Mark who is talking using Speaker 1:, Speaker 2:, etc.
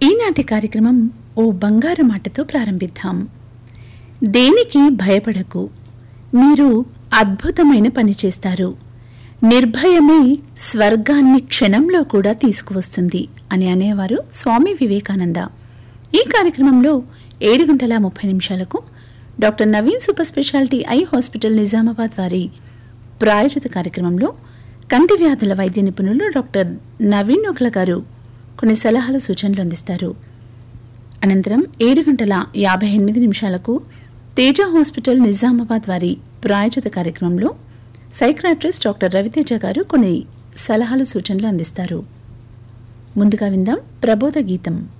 Speaker 1: ఈనాటి కార్యక్రమం ఓ బంగారు మాటతో ప్రారంభిద్దాం దేనికి భయపడకు మీరు అద్భుతమైన పని చేస్తారు నిర్భయమే స్వర్గాన్ని క్షణంలో కూడా తీసుకువస్తుంది అని అనేవారు స్వామి వివేకానంద ఈ కార్యక్రమంలో ఏడు గంటల ముప్పై నిమిషాలకు doctor Naveen super speciality eye hospital Nizamabad వారి ప్రాయోజిత కార్యక్రమంలో కంటి వ్యాధుల వైద్య నిపుణులు డాక్టర్ నవీన్ నొకల గారు కొన్ని సలహాలు సూచనలు అందిస్తారు అనంతరం ఏడు గంటల యాభై ఎనిమిది నిమిషాలకు తేజ హాస్పిటల్ నిజామాబాద్ వారి ప్రాయోజిత కార్యక్రమంలో సైక్రాట్రిస్ట్ డాక్టర్ రవితేజ గారు కొన్ని సలహాలు సూచనలు అందిస్తారు ముందుగా విందాం ప్రబోధ గీతం